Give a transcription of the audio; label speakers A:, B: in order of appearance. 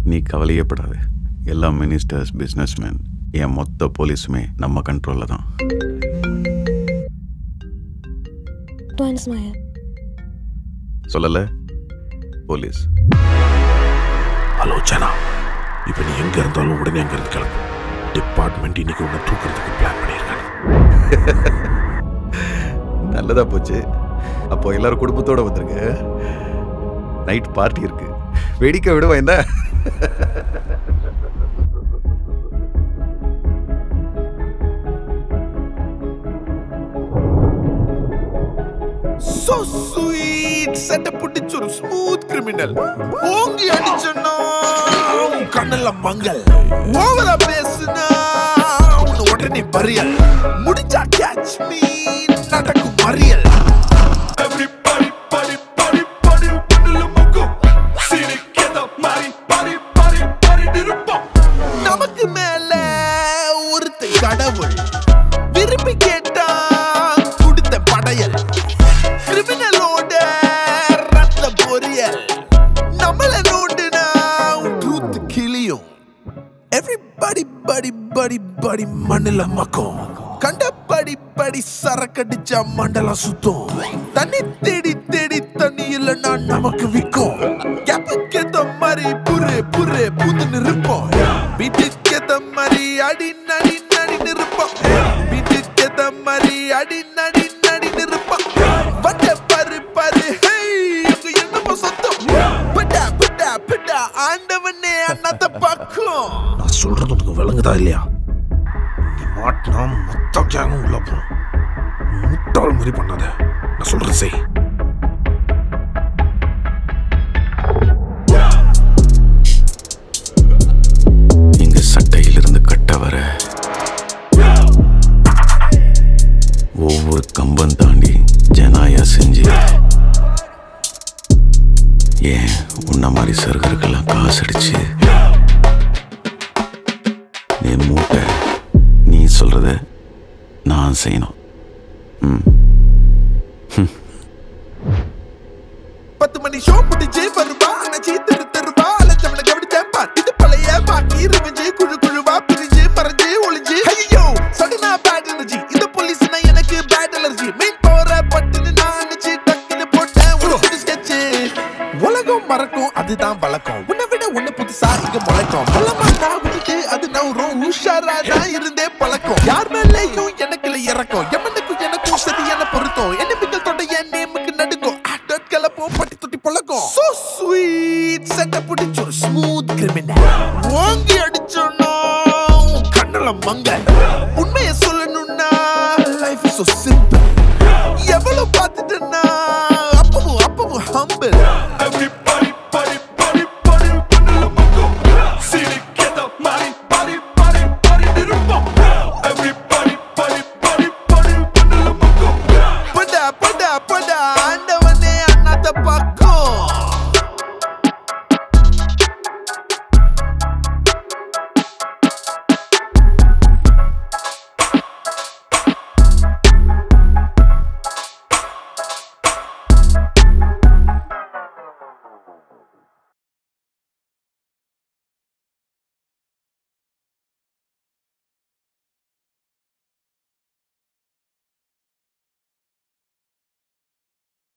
A: நீ கவலையே படாத எல்லா மினிஸ்டர்ஸ் பிஸ்னஸ்மேன் என் மொத்த போலீஸுமே நம்ம கண்ட்ரோலில் தான்
B: Don't smile.
A: சொல்லலை போலீஸ்
C: ஹலோ ஜனா இப்போ நீ எங்க இருந்தாலும் உடனே அங்க இருந்து கிளம்பு டிபார்ட்மெண்ட் இன்னைக்கு உன்னை தூக்குறதுக்கு பிளான் பண்ணியிருக்காங்க
A: நல்லதா போச்சு அப்போ எல்லாரும் குடும்பத்தோட வந்துருங்க நைட் பார்ட்டி இருக்கு வேடிக்கை விடுவா என்ன
C: சோ ஸ்வீட் செட்ட புடிச்சு ஒரு ஸ்மூத் கிரிமினல் ஓங்கி அடிச்சனா உன் கண்ணுல மங்கல் ஓவரா பேசுனா உன் உடனே பரியல் முடிஞ்சா கேட்ச் மீ நடக்கும் மறியல் Everybody, body, body, body, கண்ணுல மங்கும். சிரிக்காத மாறி, பாடி, பாடி, பாடிட்டு இருப்போம். நமக்கு மேல ஒருத்தன் கடவுள் விரும்பி கேட்டா கொடுத்த படையல் கிரிமினலோட ரத்த பொரியல் நம்மள நோண்டுனா ட்ரூத் கிளியும் எவ்ரிபடி படி படி படி மண்ணில மக்கும் கண்ட படி படி சரக்கடிச்சா மண்டலம் சுத்தும் தண்ணி தேடி தேடி தண்ணி இல்லைன்னா நமக்கு விக்கும் கேப்புக்கு ஏத்த மாதிரி புரு புரு புதுன்னு இருப்போம் வீட்டுக்கு ஏத்த மாதிரி அடி நடி நடி நிருப்போம் வீட்டுக்கு ஏத்த மாதிரி அடி நடி நடி நிருப்போம் வட்ட பரு பரு ஹேய் எங்க என்னமோ சத்தம் பட்டா பட்டா பட்டா ஆண்டவனே அண்ணாத்த பக்கம் நான் சொல்றது உனக்கு விளங்குதா இல்லையா நீ மாட்டினா மொத்த கேங்கும் உள்ள போகும் முட்டாள் மாதிரி பண்ணாத நான் சொல்றேன் செய்
A: இங்க சட்டையிலிருந்து கட்ட வர ஒவ்வொரு கம்பம் தாண்டி ஜனாயா செஞ்சு ஏன் உன்ன மாதிரி சருகருக்கெல்லாம் காசடிச்சு நீ மூட்டை நீ சொல்றத நான் செய்யணும் ம்
C: பத்து மணி ஷோ முடிஞ்சு வருவா அணைச்சி தெரு தெருவா அலைஞ்சவன கவனிச்சேன் பார் இது பழைய பாக்கி இருமிஞ்சு குழு குழுவா பிரிஞ்சு மறைஞ்சு ஒளிஞ்சு ஐயோ சடனா பேட் எனர்ஜி இந்த போலீஸ்னா எனக்கு பேட் அலர்ஜி மெயின் பவர பட்டுன்னு நான் நினைச்சு டக்குன்னு போட்டேன் ஒரு ஸ்கெட்ச் உலகம் மறக்கும் அதுதான் வழக்கம் உன்னை விட ஒண்ணு புதுசா இங்க முளைக்கும் பள்ளமா நான் விட்டுட்டு அது நவரும் உஷாரா தான் இருந்தே பழக்கம் யார் மேலேயும் எனக்குல இறக்கும் எமனுக்கும் எனக்கும் சரியான பொருத்தம் எனிமிகள் தொட என் நேமுக்கு நடுங்கும் ஆட்டட் கலப்போம் பட்டி தொட்டி பழக்கம் சோ ஸ்வீட் செட்ட பிடிச்ச ஒரு ஸ்மூத் கிரிமினல் வாங்கி அடிச்சோன்னா கண்ணுல மங்க உண்மையை சொல்லணும்னா லைஃப் இஸ் so simple